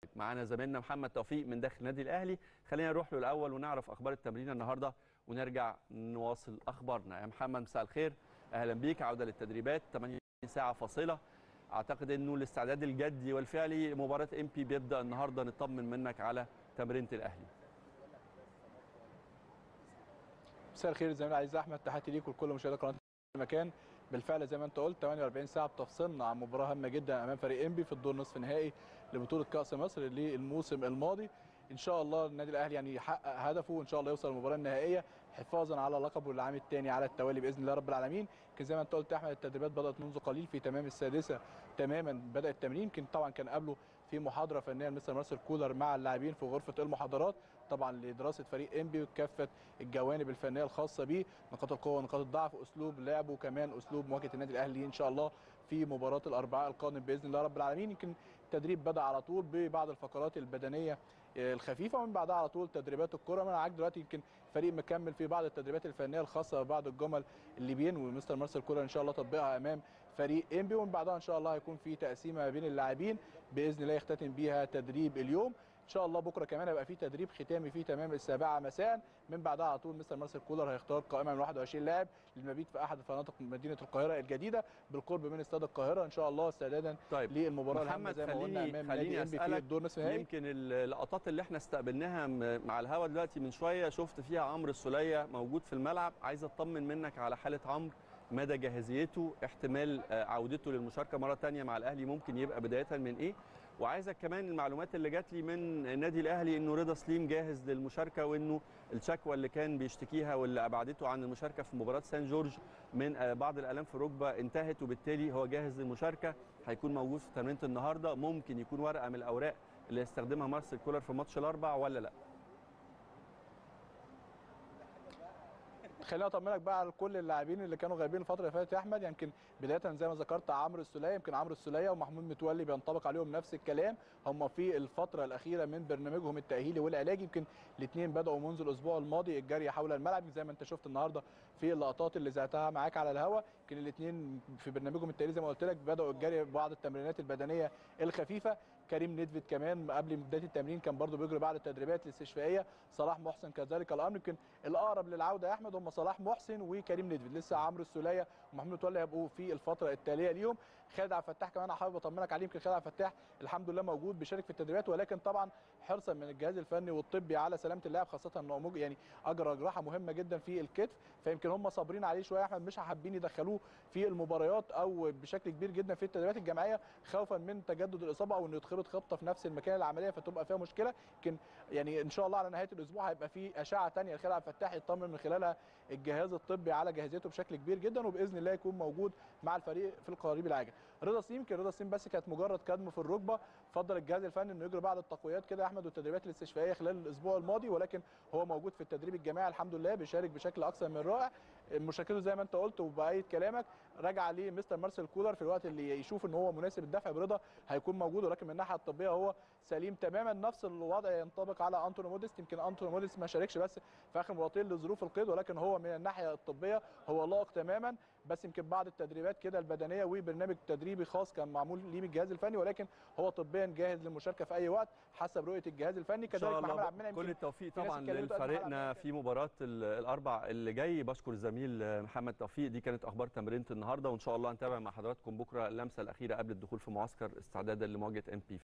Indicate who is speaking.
Speaker 1: معانا زميلنا محمد توفيق من داخل النادي الاهلي خلينا نروح له الاول ونعرف اخبار التمرين النهارده ونرجع نواصل اخبارنا يا محمد مساء الخير اهلا بيك عوده للتدريبات 8 ساعه فاصله اعتقد انه الاستعداد الجدي والفعلي لمباراه ام بي بيبدا النهارده نطمن منك على تمرينه الاهلي
Speaker 2: مساء الخير زميلي عزيز احمد تحياتي ليك ولكل مشاهدي قناه المكان بالفعل زي ما انت قلت 48 ساعه بتفصلنا عن مباراه هامه جدا امام فريق انبي في الدور نصف نهائي لبطوله كاس مصر للموسم الماضي ان شاء الله النادي الاهلي يعني يحقق هدفه وان شاء الله يوصل للمباراه النهائيه حفاظا على لقبه العام الثاني على التوالي باذن الله رب العالمين يمكن زي ما انت قلت يا احمد التدريبات بدات منذ قليل في تمام السادسه تماما بدا التمرين يمكن طبعا كان قبله في محاضره فنيه لمستر مارسيل كولر مع اللاعبين في غرفه المحاضرات طبعا لدراسه فريق انبي وكافه الجوانب الفنيه الخاصه به نقاط القوه ونقاط الضعف اسلوب لعبه وكمان اسلوب مواجهه النادي الاهلي ان شاء الله في مباراه الاربعاء القادم باذن الله رب العالمين يمكن التدريب بدا على طول ببعض الفقرات البدنيه الخفيفه ومن بعدها على طول تدريبات الكره انا معاك دلوقتي يمكن فريق مكمل في بعض التدريبات الفنيه الخاصه ببعض الجمل اللي بينوي مستر مارسيل كولر ان شاء الله تطبيقها امام فريق انبي ومن بعدها ان شاء الله هيكون في تقسيمه ما بين اللاعبين باذن الله يختتم بيها تدريب اليوم ان شاء الله بكره كمان هيبقى في تدريب ختامي في تمام السابعه مساء من بعدها على طول مستر مارسيل كولر هيختار قائمه من 21 لاعب للمبيت في احد فنادق مدينه القاهره الجديده بالقرب من استاد القاهره ان شاء الله استعدادا
Speaker 1: طيب
Speaker 2: للمباراه الهامه زي ما قلنا امام نادي انبي في الدور نصف النهائي
Speaker 1: يمكن اللقطات اللي احنا استقبلناها مع الهوا دلوقتي من شويه شفت فيها عمرو السوليه موجود في الملعب عايز اطمن منك على حاله عمرو مدى جاهزيته احتمال عودته للمشاركه مره ثانيه مع الاهلي ممكن يبقى بدايه من ايه وعايزك كمان المعلومات اللي جات لي من النادي الاهلي انه رضا سليم جاهز للمشاركه وانه الشكوى اللي كان بيشتكيها واللي ابعدته عن المشاركه في مباراه سان جورج من بعض الالام في الركبه انتهت وبالتالي هو جاهز للمشاركه هيكون موجود في تمرينه النهارده ممكن يكون ورقه من الاوراق اللي يستخدمها مارسيل كولر في ماتش الاربع ولا لا
Speaker 2: خليني اطمنك بقى على كل اللاعبين اللي كانوا غايبين الفتره اللي فاتت يا احمد يمكن بدايه زي ما ذكرت عمرو السوليه يمكن عمرو السوليه ومحمود متولي بينطبق عليهم نفس الكلام هم في الفتره الاخيره من برنامجهم التاهيلي والعلاجي يمكن الاثنين بداوا منذ الاسبوع الماضي الجري حول الملعب زي ما انت شفت النهارده في اللقطات اللي ذاتها معاك على الهواء يمكن الاثنين في برنامجهم التاهيلي زي ما قلت لك بداوا الجري بعض التمرينات البدنيه الخفيفه كريم ندفد كمان قبل بدايه التمرين كان برده بيجري بعض التدريبات الاستشفائيه صلاح محسن كذلك الامر يمكن الاقرب للعوده يا احمد هم صلاح محسن وكريم ندفد لسه عمرو السوليه ومحمود متولي هيبقوا في الفتره التاليه ليهم خالد عبد الفتاح كمان حابب اطمنك عليه يمكن خالد عبد الفتاح الحمد لله موجود بيشارك في التدريبات ولكن طبعا حرصا من الجهاز الفني والطبي على سلامه اللاعب خاصه انه يعني اجرى جراحه مهمه جدا في الكتف فيمكن هم صابرين عليه شويه احمد مش حابين يدخلوه في المباريات او بشكل كبير جدا في التدريبات الجماعيه خوفا من تجدد الاصابه او انه يتخبط خبطه في نفس المكان العمليه فتبقى فيها مشكله يمكن يعني ان شاء الله على نهايه الاسبوع هيبقى في اشعه ثانيه لخالد عبد الفتاح يطمن من خلالها الجهاز الطبي على جاهزيته بشكل كبير جدا وباذن الله يكون موجود مع الفريق في القريب العاجل رضا سليم يمكن رضا سليم بس كانت مجرد كدمه في الركبه فضل الجهاز الفني انه يجري بعض التقويات كده يا احمد والتدريبات الاستشفائيه خلال الاسبوع الماضي ولكن هو موجود في التدريب الجماعي الحمد لله بيشارك بشكل اكثر من رائع مشاركته زي ما انت قلت وبايد كلامك راجع ليه مستر مارسيل كولر في الوقت اللي يشوف ان هو مناسب الدفع برضا هيكون موجود ولكن من الناحيه الطبيه هو سليم تماما نفس الوضع ينطبق على انتوني موديست يمكن انتوني موديست ما شاركش بس في اخر مباراتين لظروف القيد ولكن هو من الناحيه الطبيه هو لائق تماما بس يمكن بعض التدريبات كده البدنيه وبرنامج تدريبي خاص كان معمول ليه من الجهاز الفني ولكن هو طبيا جاهز للمشاركه في اي وقت حسب رؤيه الجهاز الفني
Speaker 1: كذلك محمد عبد المنعم كل التوفيق طبعا لفريقنا في مباراه الاربع اللي جاي بشكر الزميل محمد توفيق دي كانت اخبار تمرينه النهارده وان شاء الله هنتابع مع حضراتكم بكره اللمسه الاخيره قبل الدخول في معسكر استعدادا لمواجهه ام بي